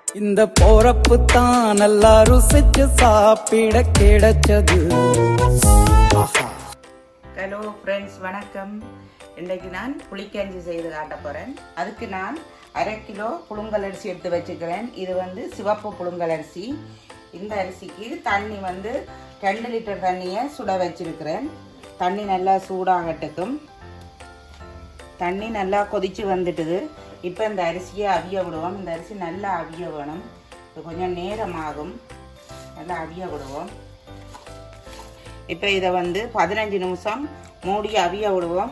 இந்த போறப்பு தான் நல்லா ருசிச்சு சாப்பிட கிடைச்சது ஆஹா ஹலோ ஃப்ரெண்ட்ஸ் வணக்கம் இன்றைக்கு நான் புளிக்கஞ்சி செய்து காட்ட போகிறேன் அதுக்கு நான் அரை கிலோ புழுங்கல் அரிசி எடுத்து வச்சுக்கிறேன் இது வந்து சிவப்பு புழுங்கல் அரிசி இந்த அரிசிக்கு தண்ணி வந்து ரெண்டு லிட்டர் தண்ணியை சுட வச்சிருக்கிறேன் தண்ணி நல்லா சூடாகட்டுக்கும் தண்ணி நல்லா கொதிச்சு வந்துட்டுது இப்போ இந்த அரிசியை அவிய விடுவோம் இந்த அரிசி நல்லா அவிய வேணும் இது கொஞ்சம் நேரமாகும் நல்லா அவிய விடுவோம் இப்போ இதை வந்து பதினஞ்சு நிமிஷம் மூடி அவிய விடுவோம்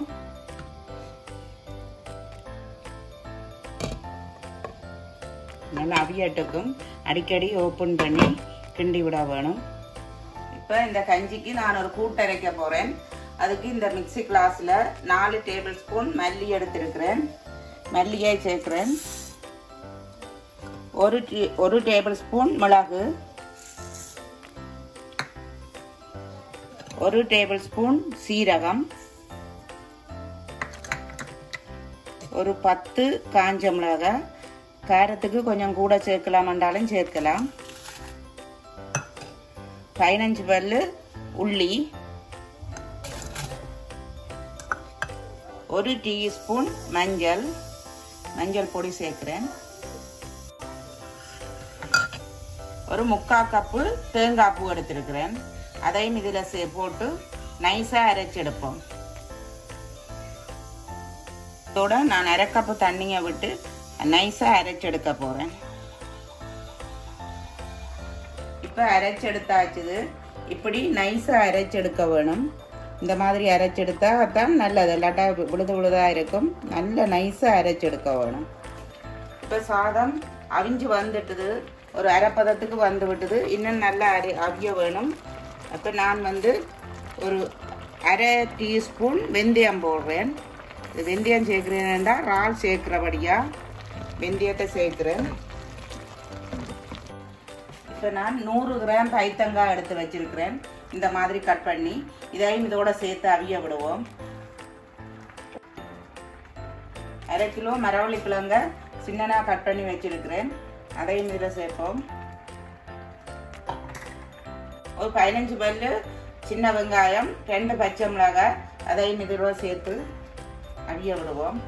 நல்லா அவியட்டுக்கும் அடிக்கடி ஓப்பன் பண்ணி கிண்டி விட வேணும் இப்போ இந்த கஞ்சிக்கு நான் ஒரு கூட்டு அரைக்க போகிறேன் அதுக்கு இந்த மிக்ஸி கிளாஸில் நாலு டேபிள் ஸ்பூன் மல்லி எடுத்திருக்கிறேன் மல்லியை சேர்க்குறேன் ஒரு டீ- ஒரு டேபிள் ஸ்பூன் மிளகு ஒரு டேபிள் ஸ்பூன் சீரகம் ஒரு பத்து காஞ்ச மிளகாய் காரத்துக்கு கொஞ்சம் கூட சேர்க்கலாம்ன்றாலும் சேர்க்கலாம் பதினஞ்சு பல்லு உள்ளி ஒரு டீஸ்பூன் மஞ்சள் மஞ்சள் பொடி சேர்க்கிறேன் ஒரு முக்கால் கப்பு தேங்காய் பூ எடுத்திருக்கிறேன் அதையும் இதில் சே போட்டு நைஸாக அரைச்செடுப்போம் இதோட நான் அரை கப்பு தண்ணியை விட்டு நைஸாக அரைச்செடுக்க போகிறேன் இப்போ அரைச்செடுத்தாச்சுது இப்படி நைஸாக அரைச்செடுக்க வேணும் இந்த மாதிரி அரைச்செடுத்தா தான் நல்லது இல்லாட்டா விழுது விழுதாக இருக்கும் நல்ல நைஸாக அரைச்செடுக்க வேணும் இப்போ சாதம் அவிஞ்சு வந்துட்டுது ஒரு அரைப்பதத்துக்கு வந்து விட்டுது இன்னும் நல்லா அரி அவிய வேணும் அப்போ நான் வந்து ஒரு அரை டீஸ்பூன் வெந்தயம் போடுறேன் இது வெந்தயம் சேர்க்குறேன்டா இறால் சேர்க்குறபடியாக வெந்தயத்தை சேர்க்குறேன் இப்போ நான் நூறு கிராம் பைத்தங்காய் எடுத்து வச்சிருக்கிறேன் இந்த மாதிரி கட் பண்ணி இதையும் இதோட சேர்த்து அவிய விடுவோம் அரை கிலோ மரவள்ளி கிழங்க சின்னனா கட் பண்ணி வச்சிருக்கிறேன் அதையும் இதில் சேர்ப்போம் ஒரு பதினஞ்சு பல்லு சின்ன வெங்காயம் ரெண்டு பச்சை மிளகாய் அதையும் இதில் சேர்த்து அவிய விடுவோம்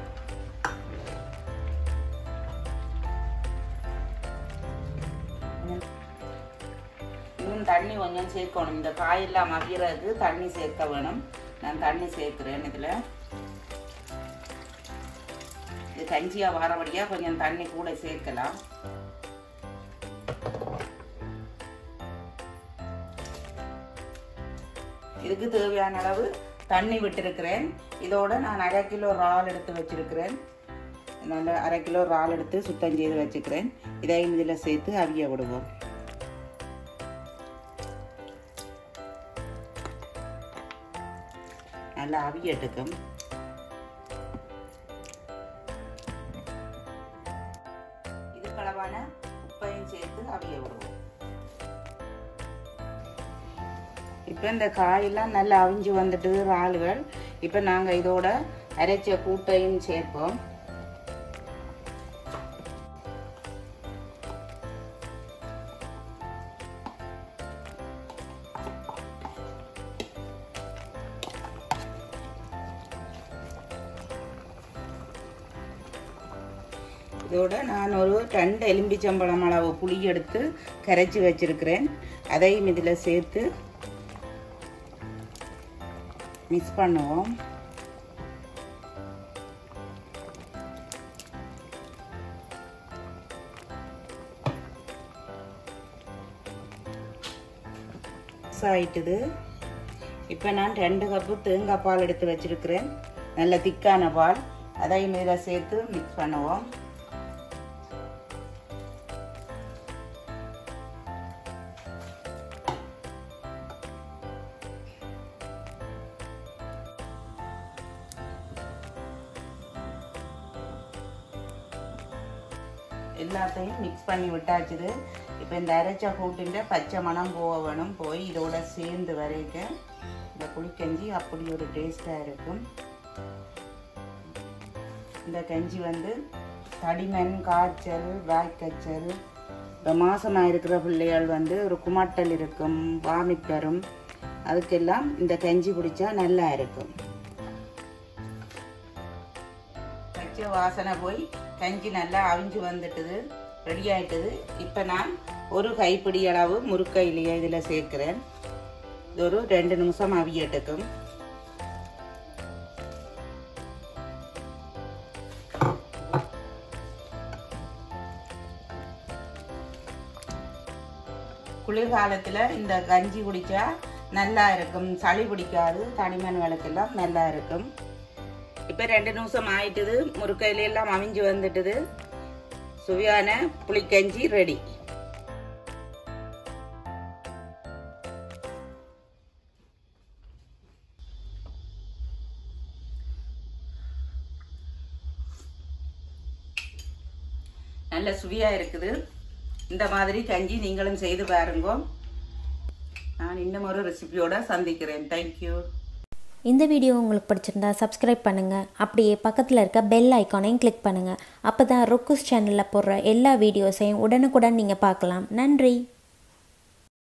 இன்னும் தண்ணி கொஞ்சம் சேர்க்கணும் இந்த காயெல்லாம் அவியறதுக்கு தண்ணி சேர்க்க வேணும் நான் தண்ணி சேர்க்கிறேன் இதில் இது கஞ்சியாக வரபடியாக கொஞ்சம் தண்ணி கூட சேர்க்கலாம் இதுக்கு தேவையான அளவு தண்ணி விட்டிருக்கிறேன் இதோட நான் அரை கிலோ இறால் எடுத்து வச்சிருக்கிறேன் நல்ல அரை கிலோ இறால் எடுத்து சுத்தம் செய்து வச்சுக்கிறேன் இதையும் இதில் சேர்த்து அவிய விடுவோம் நல்லா அவியட்டுக்கும் இதுக்களவான உப்பையும் சேர்த்து அவிய விடுவோம் இப்போ இந்த காயெல்லாம் நல்லா அவிஞ்சு வந்துட்டு இறால்கள் இப்போ நாங்கள் இதோட அரைச்ச கூட்டையும் சேர்ப்போம் இதோட நான் ஒரு ரெண்டு எலும்பிச்சம்பழம் அளவு புளி எடுத்து கரைச்சி வச்சிருக்கிறேன் அதையும் இதில் சேர்த்து மிக்ஸ் பண்ணுவோம் மிக்ஸ் ஆயிட்டுது இப்போ நான் ரெண்டு கப்பு தேங்காய் பால் எடுத்து வச்சிருக்கிறேன் நல்ல திக்கான பால் அதையும் இதில் சேர்த்து மிக்ஸ் பண்ணுவோம் எல்லாத்தையும் மிக்ஸ் பண்ணி விட்டாச்சுது இப்போ இந்த அரைச்ச கூட்டின்ற பச்சை மணம் போக வேணும் போய் இதோட சேர்ந்து வரைக்க இந்த புளிக்கஞ்சி அப்படி ஒரு டேஸ்டாக இருக்கும் இந்த கஞ்சி வந்து தடிமன் காய்ச்சல் வாய்க்காய்ச்சல் இப்போ மாசமாக இருக்கிற பிள்ளைகள் வந்து ஒரு குமாட்டல் இருக்கும் வாமிட் வரும் அதுக்கெல்லாம் இந்த கஞ்சி குடித்தா நல்லா இருக்கும் பச்சை வாசனை போய் கஞ்சி நல்லா அவிஞ்சு வந்துட்டுது ரெடி ஆயிட்டுது இப்போ நான் ஒரு கைப்பிடி அளவு முருக்கையிலேயே இதில் சேர்க்குறேன் இது ஒரு ரெண்டு நிமிஷம் அவியட்டுக்கும் குளிர்காலத்தில் இந்த கஞ்சி குடித்தா நல்லா இருக்கும் சளி பிடிக்காது தனிமன்களுக்கெல்லாம் நல்லா இருக்கும் இப்போ ரெண்டு நிமிஷம் ஆயிட்டுது முறுக்கையில எல்லாம் அவிஞ்சு வந்துட்டுது சுவையான புளிக்கஞ்சி ரெடி நல்ல சுவையாக இருக்குது இந்த மாதிரி கஞ்சி நீங்களும் செய்து பாருங்க நான் இன்னும் ஒரு ரெசிபியோட சந்திக்கிறேன் தேங்க்யூ இந்த வீடியோ உங்களுக்கு பிடிச்சிருந்தா சப்ஸ்கிரைப் பண்ணுங்கள் அப்படியே பக்கத்தில் இருக்க பெல் ஐக்கானையும் கிளிக் பண்ணுங்கள் அப்போ தான் ருக்குஸ் சேனலில் போடுற எல்லா வீடியோஸையும் உடனுக்குடன் நீங்கள் பார்க்கலாம் நன்றி